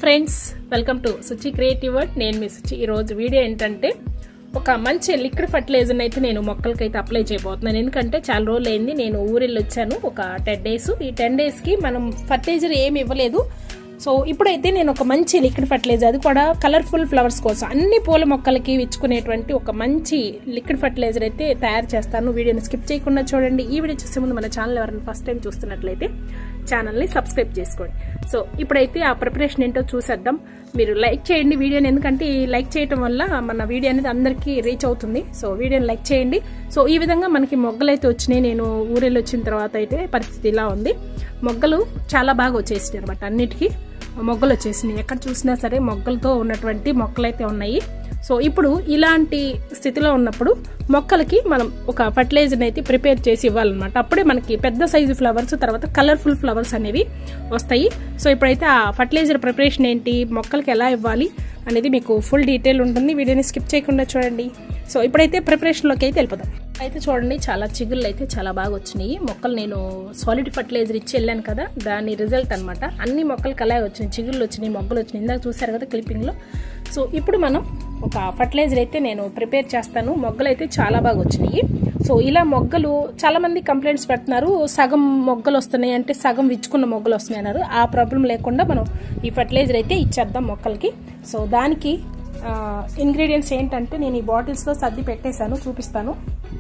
friends welcome to Suchi creative world నేను మీ సుచి ఈరోజు వీడియో ఏంటంటే ఒక మంచి లిక్విడ్ ఫర్టిలైజర్ అయితే నేను మొక్కలకైతే అప్లై చేయబోతున్నాను ఎందుకంటే చాలా రోజులు అయింది నేను ఊరెళ్ళి వచ్చాను ఒక టెన్ డేస్ ఈ టెన్ డేస్కి మనం ఫర్టిలైజర్ ఏమి ఇవ్వలేదు సో ఇప్పుడైతే నేను ఒక మంచి లిక్విడ్ ఫర్టిలైజర్ అది కూడా కలర్ఫుల్ ఫ్లవర్స్ కోసం అన్ని పూల మొక్కలకి ఇచ్చుకునేటువంటి ఒక మంచి లిక్విడ్ ఫర్టిలైజర్ అయితే తయారు చేస్తాను వీడియోని స్కిప్ చేయకుండా చూడండి ఈ వీడియో చూసే ముందు మన ఛానల్ ఎవరైనా ఫస్ట్ టైం చూస్తున్నట్లయితే ఛానల్ని సబ్స్క్రైబ్ చేసుకోండి సో ఇప్పుడైతే ఆ ప్రిపరేషన్ ఏంటో చూసేద్దాం మీరు లైక్ చేయండి వీడియోని ఎందుకంటే ఈ లైక్ చేయటం వల్ల మన వీడియో అనేది అందరికీ రీచ్ అవుతుంది సో వీడియోని లైక్ చేయండి సో ఈ విధంగా మనకి మొగ్గలు అయితే వచ్చినాయి నేను ఊరెళ్ళి వచ్చిన తర్వాత అయితే పరిస్థితి ఇలా ఉంది మొగ్గలు చాలా బాగా వచ్చేసినాయి అనమాట అన్నిటికీ మొగ్గలు వచ్చేసినాయి ఎక్కడ చూసినా సరే మొగ్గలతో ఉన్నటువంటి మొక్కలు అయితే ఉన్నాయి సో ఇప్పుడు ఇలాంటి స్థితిలో ఉన్నప్పుడు మొక్కలకి మనం ఒక ఫర్టిలైజర్ అయితే ప్రిపేర్ చేసి ఇవ్వాలన్నమాట అప్పుడే మనకి పెద్ద సైజు ఫ్లవర్స్ తర్వాత కలర్ఫుల్ ఫ్లవర్స్ అనేవి వస్తాయి సో ఇప్పుడైతే ఆ ఫర్టిలైజర్ ప్రిపరేషన్ ఏంటి మొక్కలకి ఎలా ఇవ్వాలి అనేది మీకు ఫుల్ డీటెయిల్ ఉంటుంది వీడియోని స్కిప్ చేయకుండా చూడండి సో ఇప్పుడైతే ప్రిపరేషన్లోకి అయితే వెళ్ళిపోదాం అయితే చూడండి చాలా చిగుళ్ళు అయితే చాలా బాగా వచ్చినాయి మొక్కలు నేను సాలిడ్ ఫర్టిలైజర్ ఇచ్చి వెళ్ళాను కదా దాని రిజల్ట్ అనమాట అన్ని మొక్కలకి అలాగే వచ్చినాయి చిగుళ్ళు వచ్చినాయి మొగ్గలు వచ్చినాయి ఇందాక చూసారు కదా క్లిప్పింగ్లో సో ఇప్పుడు మనం ఒక ఫర్టిలైజర్ అయితే నేను ప్రిపేర్ చేస్తాను మొగ్గలు అయితే చాలా బాగా వచ్చినాయి సో ఇలా మొగ్గలు చాలా మంది కంప్లైంట్స్ పెడుతున్నారు సగం మొగ్గలు వస్తున్నాయి అంటే సగం విచ్చుకున్న మొగ్గలు వస్తున్నాయి అన్నారు ఆ ప్రాబ్లం లేకుండా మనం ఈ ఫర్టిలైజర్ అయితే ఇచ్చేద్దాం మొక్కలకి సో దానికి ఇంగ్రీడియంట్స్ ఏంటంటే నేను ఈ బాటిల్స్లో సర్ది పెట్టేశాను చూపిస్తాను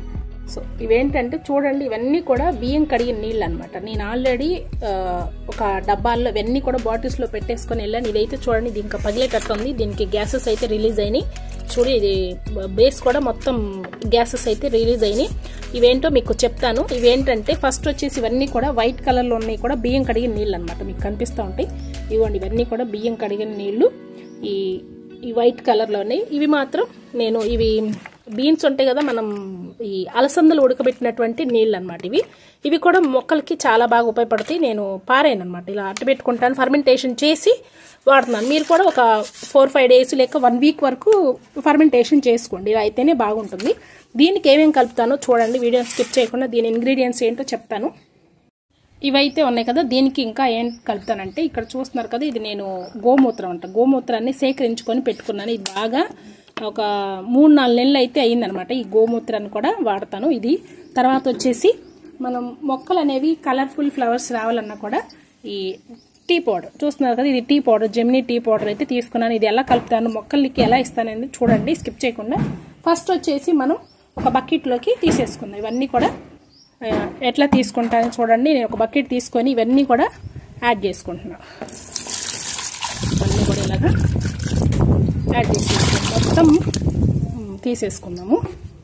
సో ఇవేంటంటే చూడండి ఇవన్నీ కూడా బియ్యం కడిగిన నీళ్ళు అనమాట నేను ఆల్రెడీ ఒక డబ్బాల్లో ఇవన్నీ కూడా బాటిల్స్లో పెట్టేసుకొని వెళ్ళాను ఇదైతే చూడండి ఇది ఇంకా పగిలేటట్టు ఉంది దీనికి గ్యాసెస్ అయితే రిలీజ్ అయినాయి చూడు ఇది బేస్ కూడా మొత్తం గ్యాసెస్ అయితే రిలీజ్ అయినాయి ఇవేంటో మీకు చెప్తాను ఇవేంటంటే ఫస్ట్ వచ్చేసి ఇవన్నీ కూడా వైట్ కలర్లో ఉన్నాయి కూడా బియ్యం కడిగిన నీళ్ళు అనమాట మీకు కనిపిస్తూ ఉంటాయి ఇవ్వండి ఇవన్నీ కూడా బియ్యం కడిగిన నీళ్ళు ఈ ఈ వైట్ కలర్లో ఉన్నాయి ఇవి మాత్రం నేను ఇవి బీన్స్ ఉంటాయి కదా మనం ఈ అలసందలు ఉడకబెట్టినటువంటి నీళ్ళు అనమాట ఇవి ఇవి కూడా మొక్కలకి చాలా బాగా ఉపయోగపడతాయి నేను పారాను అనమాట ఇలా అట్టబెట్టుకుంటాను ఫర్మెంటేషన్ చేసి వాడుతున్నాను మీరు కూడా ఒక ఫోర్ ఫైవ్ డేస్ లేక వన్ వీక్ వరకు ఫర్మెంటేషన్ చేసుకోండి ఇలా అయితేనే బాగుంటుంది దీనికి ఏమేమి కలుపుతానో చూడండి వీడియో స్కిప్ చేయకుండా దీని ఇంగ్రీడియంట్స్ ఏంటో చెప్తాను ఇవైతే ఉన్నాయి కదా దీనికి ఇంకా ఏం కలుపుతానంటే ఇక్కడ చూస్తున్నారు కదా ఇది నేను గోమూత్రం అంట గోమూత్రాన్ని సేకరించుకొని పెట్టుకున్నాను ఇది బాగా ఒక మూడు నాలుగు నెలలు అయితే అయిందనమాట ఈ గోమూత్రాన్ని కూడా వాడతాను ఇది తర్వాత వచ్చేసి మనం మొక్కలు అనేవి కలర్ఫుల్ ఫ్లవర్స్ రావాలన్నా కూడా ఈ టీ పౌడర్ చూస్తున్నారు కదా ఇది tea powder Gemini tea powder అయితే తీసుకున్నాను ఇది ఎలా కలుపుతాను మొక్కలకి ఎలా ఇస్తానని చూడండి స్కిప్ చేయకుండా ఫస్ట్ వచ్చేసి మనం ఒక బకెట్లోకి తీసేసుకుందాం ఇవన్నీ కూడా ఎట్లా తీసుకుంటానని చూడండి నేను ఒక బకెట్ తీసుకొని ఇవన్నీ కూడా యాడ్ చేసుకుంటున్నాను ఇవన్నీ కూడా ఇలాగా యాడ్ చేసేసుకుంటాం మొత్తం తీసేసుకుందాము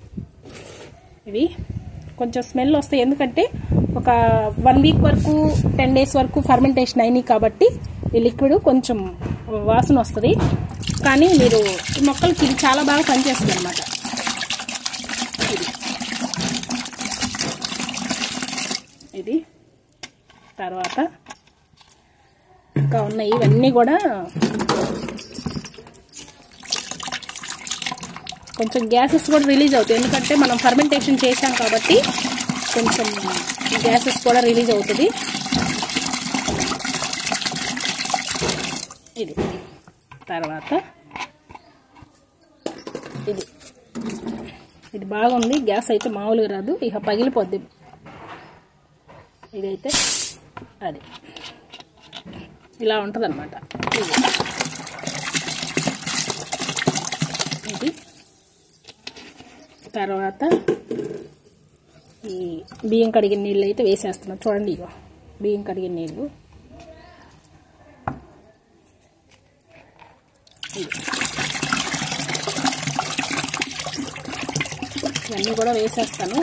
ఇవి కొంచెం స్మెల్ వస్తాయి ఎందుకంటే ఒక వన్ వీక్ వరకు టెన్ డేస్ వరకు ఫర్మెంటేషన్ అయినాయి కాబట్టి ఈ లిక్విడ్ కొంచెం వాసన వస్తుంది కానీ మీరు ఈ మొక్కలకి ఇది చాలా బాగా పనిచేస్తుంది అనమాట ఇది ఇది తర్వాత ఇంకా ఉన్నాయి ఇవన్నీ కూడా కొంచెం గ్యాసెస్ కూడా రిలీజ్ అవుతాయి ఎందుకంటే మనం ఫర్మెంటేషన్ చేసాం కాబట్టి కొంచెం గ్యాసెస్ కూడా రిలీజ్ అవుతుంది ఇది తర్వాత ఇది ఇది బాగుంది గ్యాస్ అయితే మామూలుగా రాదు ఇక పగిలిపోద్ది ఇదైతే అది ఇలా ఉంటుంది అనమాట ఇది తర్వాత ఈ బియ్యం కడిగిన నీళ్ళు అయితే వేసేస్తున్నాం చూడండి ఇగో బియ్యం కడిగిన నీళ్ళు ఇవన్నీ కూడా వేసేస్తాను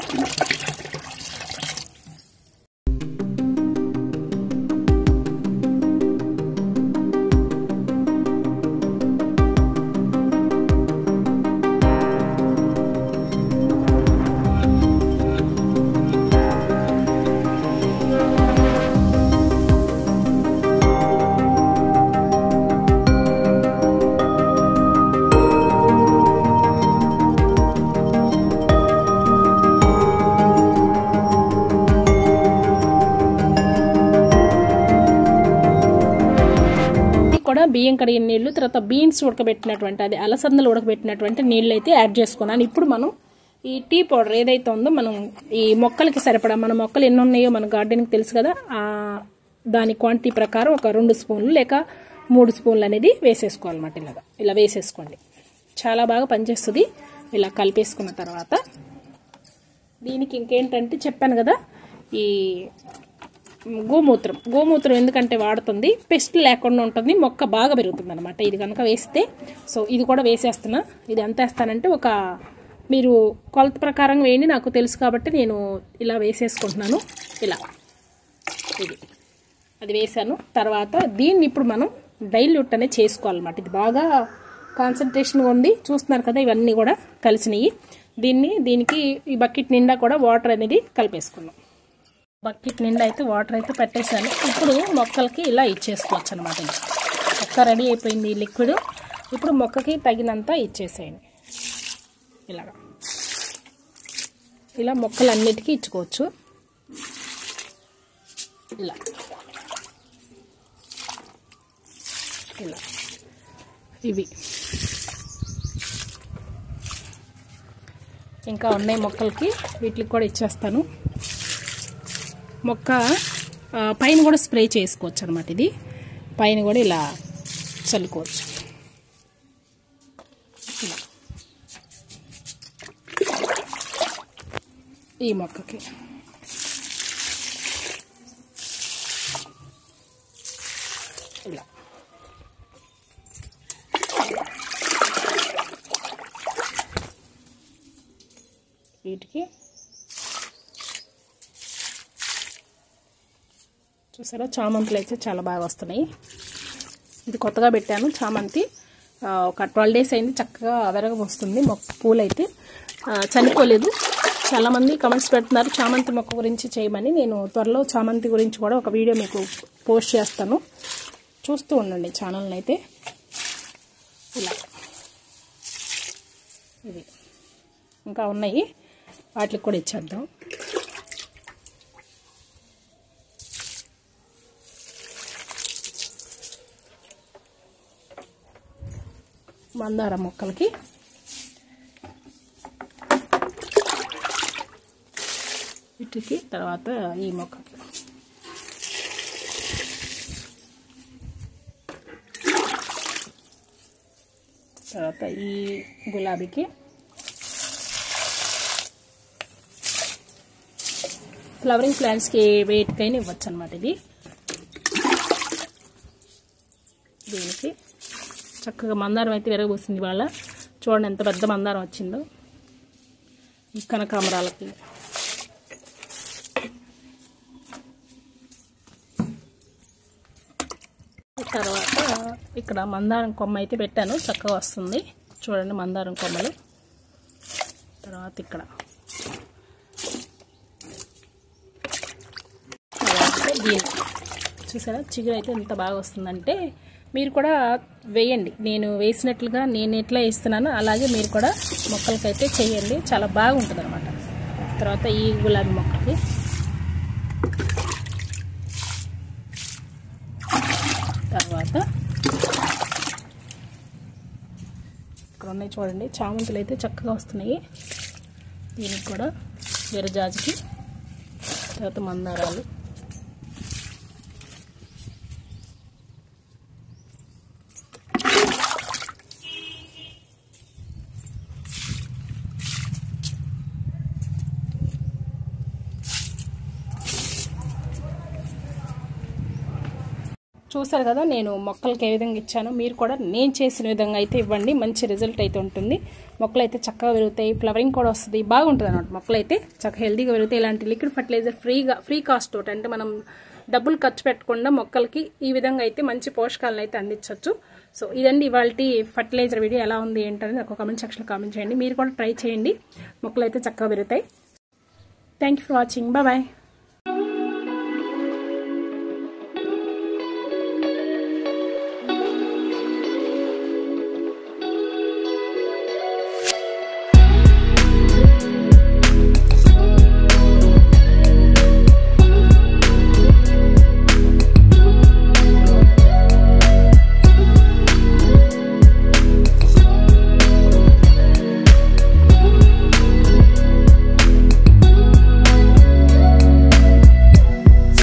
బియ్యం కడిగిన నీళ్లు తర్వాత బీన్స్ ఉడకబెట్టినటువంటి అది అలసందలు ఉడకబెట్టినటువంటి నీళ్ళు అయితే యాడ్ చేసుకున్నాను ఇప్పుడు మనం ఈ టీ పౌడర్ ఏదైతే ఉందో మనం ఈ మొక్కలకి సరిపడా మన మొక్కలు ఎన్ని ఉన్నాయో మన గార్డెన్కి తెలుసు కదా ఆ దాని క్వాంటిటీ ప్రకారం ఒక రెండు స్పూన్లు లేక మూడు స్పూన్లు అనేది వేసేసుకోవాలన్నమాట ఇలాగా ఇలా వేసేసుకోండి చాలా బాగా పనిచేస్తుంది ఇలా కలిపేసుకున్న తర్వాత దీనికి ఇంకేంటంటే చెప్పాను కదా ఈ గోమూత్రం గోమూత్రం ఎందుకంటే వాడుతుంది పెస్ట్ లేకుండా ఉంటుంది మొక్క బాగా పెరుగుతుంది అనమాట ఇది కనుక వేస్తే సో ఇది కూడా వేసేస్తున్నా ఇది ఎంత వేస్తానంటే ఒక మీరు కొలత ప్రకారం వేయండి నాకు తెలుసు కాబట్టి నేను ఇలా వేసేసుకుంటున్నాను ఇలా ఇది అది వేసాను తర్వాత దీన్ని ఇప్పుడు మనం డైల్యూట్ అనేది చేసుకోవాలన్నమాట ఇది బాగా కాన్సన్ట్రేషన్గా ఉంది చూస్తున్నారు కదా ఇవన్నీ కూడా కలిసినవి దీన్ని దీనికి ఈ బకెట్ నిండా కూడా వాటర్ అనేది కలిపేసుకున్నాం బకెట్ నిండా అయితే వాటర్ అయితే పెట్టేశాను ఇప్పుడు మొక్కలకి ఇలా ఇచ్చేసుకోవచ్చు అనమాట మొక్క రెడీ అయిపోయింది ఈ లిక్విడ్ ఇప్పుడు మొక్కకి తగినంత ఇచ్చేసేయండి ఇలాగా ఇలా మొక్కలన్నిటికీ ఇచ్చుకోవచ్చు ఇలా ఇలా ఇవి ఇంకా ఉన్నాయి మొక్కలకి వీటికి కూడా ఇచ్చేస్తాను మొక్క ఆ, పైన కూడా స్ప్రే చేసుకోవచ్చు అనమాట ఇది పైన కూడా ఇలా చల్లుకోవచ్చు ఇలా ఈ మొక్కకి ఇలా వీటికి చూసారా చామంతులు అయితే చాలా బాగా వస్తున్నాయి ఇది కొత్తగా పెట్టాను చామంతి ఆ, ఒక ట్వెల్వ్ డేస్ అయింది చక్కగా వెరగ వస్తుంది మొక్క పూలు అయితే ఆ, చనిపోలేదు చాలామంది కమెంట్స్ పెడుతున్నారు చామంతి మొక్క గురించి చేయమని నేను త్వరలో చామంతి గురించి కూడా ఒక వీడియో మీకు పోస్ట్ చేస్తాను చూస్తూ ఉండండి ఛానల్ని అయితే ఇలా ఇది ఇంకా ఉన్నాయి వాటికి కూడా ఇచ్చేద్దాం మందార మొక్కలకి వీటికి తర్వాత ఈ మొక్కకి తర్వాత ఈ గులాబీకి ఫ్లవరింగ్ ప్లాంట్స్కి వేటికైనా ఇవ్వచ్చు అనమాట ఇది దీనికి చక్కగా మందారం అయితే విరగబోసింది వాళ్ళ చూడండి ఎంత పెద్ద మందారం వచ్చిందో ఈ కనకాంబరాలకి తర్వాత ఇక్కడ మందారం కొమ్మ అయితే పెట్టాను చక్కగా వస్తుంది చూడండి మందారం కొమ్మలు తర్వాత ఇక్కడ తర్వాత దీని చూసారా చిగురు అయితే ఎంత బాగా వస్తుందంటే మీరు కూడా వేయండి నేను వేసినట్లుగా నేను ఎట్లా వేస్తున్నానో అలాగే మీరు కూడా మొక్కలకైతే చేయండి చాలా బాగుంటుంది అనమాట తర్వాత ఈ గులాబీ మొక్కకి తర్వాత ఇక్కడ ఉన్నాయి చూడండి చామంతులు అయితే చక్కగా వస్తున్నాయి దీనికి కూడా విరజాజికి తర్వాత మందారాలు చూసారు కదా నేను మొక్కలకి ఏ విధంగా ఇచ్చానో మీరు కూడా నేను చేసిన విధంగా అయితే ఇవ్వండి మంచి రిజల్ట్ అయితే ఉంటుంది మొక్కలు అయితే చక్కగా పెరుగుతాయి ఫ్లవరింగ్ కూడా వస్తుంది బాగుంటుంది అనమాట మొక్కలు అయితే చక్కగా హెల్తీగా పెరుగుతాయి ఇలాంటి లిక్విడ్ ఫర్టిలైజర్ ఫ్రీగా ఫ్రీ కాస్ట్ తోటి అంటే మనం డబ్బులు ఖర్చు పెట్టకుండా మొక్కలకి ఈ విధంగా అయితే మంచి పోషకాలను అయితే అందించవచ్చు సో ఇదండి ఇవాళ ఫర్టిలైజర్ వీడియో ఎలా ఉంది ఏంటనేది నాకు కామెంట్ సెక్షన్లో కామెంట్ చేయండి మీరు కూడా ట్రై చేయండి మొక్కలు అయితే చక్కగా పెరుగుతాయి thank you for watching bye